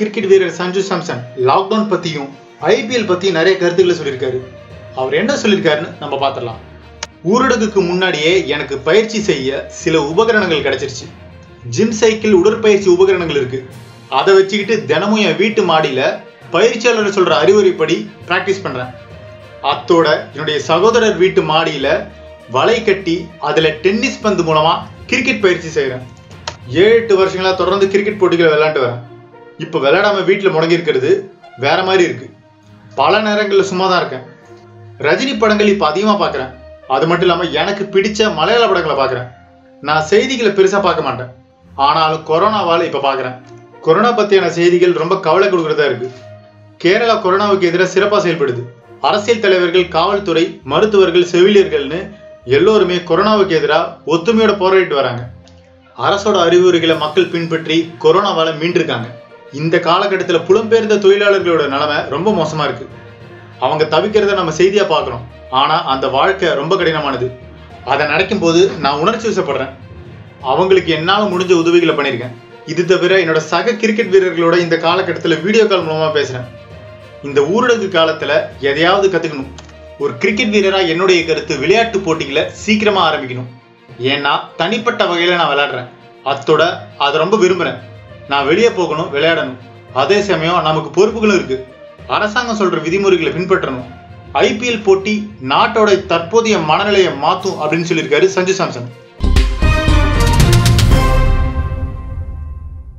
cricket வீரர் Sanju Samson lockdown பத்தியும் IPL பத்தியும் நிறைய கருத்துக்களை சொல்லியிருக்காரு அவர் என்ன சொல்லியிருக்காருன்னு நம்ம பார்த்துடலாம் ஊரடங்குக்கு முன்னாடியே எனக்கு பயிற்சி செய்ய சில உபகரணங்கள் கிடைச்சிருச்சு ஜிம் சைக்கிள் உடற்பயிற்சி உபகரணங்கள் இருக்கு அதை வச்சுக்கிட்டு தினமும் என் வீட்டு மாடியில பயிற்சியாளர் சொல்ற அறிவுரைப்படி பிராக்டிஸ் பண்றேன் அத்தோட என்னுடைய சகோதரர் வீட்டு மாடியில வலை கட்டி அதுல டென்னிஸ் பந்து மூலமா கிரிக்கெட் பயிற்சி செய்றேன் ஏழு எட்டு வருஷங்களா தொடர்ந்து கிரிக்கெட் போட்டிகளை விளையாண்டு வரேன் இப்போ விளையாடாம வீட்டில் முடங்கி இருக்கிறது வேற மாதிரி இருக்கு பல நேரங்களில் சும்மா தான் இருக்கேன் ரஜினி படங்கள் இப்போ அதிகமாக பார்க்குறேன் அது மட்டும் இல்லாமல் எனக்கு பிடிச்ச மலையாள படங்களை பார்க்குறேன் நான் செய்திகளை பெருசாக பார்க்க மாட்டேன் ஆனாலும் கொரோனாவால் இப்போ பார்க்குறேன் கொரோனா பற்றியான செய்திகள் ரொம்ப கவலை கொடுக்குறதா இருக்கு கேரளா கொரோனாவுக்கு எதிராக சிறப்பாக செயல்படுது அரசியல் தலைவர்கள் காவல்துறை மருத்துவர்கள் செவிலியர்கள்னு எல்லோருமே கொரோனாவுக்கு எதிராக ஒத்துமையோட போராடிட்டு வராங்க அரசோட அறிவுரைகளை மக்கள் பின்பற்றி கொரோனாவால மீண்டிருக்காங்க இந்த காலகட்டத்தில் புலம்பெயர்ந்த தொழிலாளர்களோட நிலைமை ரொம்ப மோசமா இருக்கு அவங்க தவிக்கிறத நம்ம செய்தியா பார்க்குறோம் ஆனா அந்த வாழ்க்கை ரொம்ப கடினமானது அதை நடக்கும் போது நான் உணர்ச்சி வசப்படுறேன் அவங்களுக்கு என்னால் முடிஞ்ச உதவிகளை பண்ணியிருக்கேன் இது தவிர என்னோட சக கிரிக்கெட் வீரர்களோட இந்த காலகட்டத்தில் வீடியோ கால் மூலமா பேசுறேன் இந்த ஊரடங்கு காலத்துல எதையாவது கத்துக்கணும் ஒரு கிரிக்கெட் வீரரா என்னுடைய கருத்து விளையாட்டு போட்டிகளை சீக்கிரமா ஆரம்பிக்கணும் ஏன்னா தனிப்பட்ட வகையில நான் விளையாடுறேன் அத்தோட அதை ரொம்ப விரும்புறேன் நான் வெளியே போகணும் விளையாடணும் அதே சமயம் நமக்கு பொறுப்புகளும் இருக்கு அரசாங்கம் சொல்ற விதிமுறைகளை பின்பற்றணும் ஐபிஎல் போட்டி நாட்டோட தற்போதைய மனநிலையை மாத்தும் அப்படின்னு சொல்லியிருக்காரு சஞ்சு சாம்சன்